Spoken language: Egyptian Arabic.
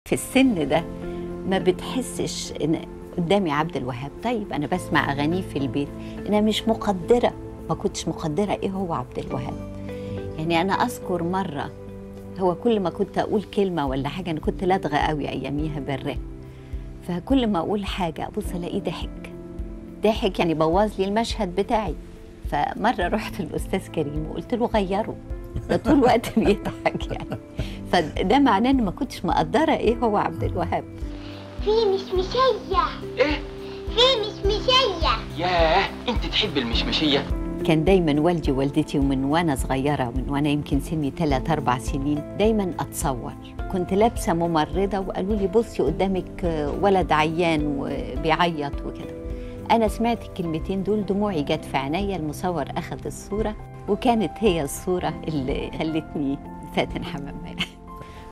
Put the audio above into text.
في السن ده ما بتحسش ان قدامي عبد الوهاب طيب انا بسمع اغانيه في البيت انا مش مقدره ما كنتش مقدره ايه هو عبد الوهاب يعني انا اذكر مره هو كل ما كنت اقول كلمه ولا حاجه انا كنت لدغه قوي اياميها بالراب فكل ما اقول حاجه ابص الاقيه ضحك ضحك يعني بوظ لي المشهد بتاعي فمره رحت الاستاذ كريم وقلت له غيره ده طول الوقت بيضحك يعني فده معناه ان ما كنتش مقدره ايه هو عبد الوهاب في مشمشية ايه في مشمشية ياه انت تحب المشمشيه كان دايما والدي ووالدتي ومن وانا صغيره من وانا يمكن سني 3 4 سنين دايما اتصور كنت لابسه ممرضه وقالوا لي بصي قدامك ولد عيان وبيعيط وكده انا سمعت الكلمتين دول دموعي جت في عينيا المصور اخذ الصوره وكانت هي الصوره اللي خلتني فاتن حمامه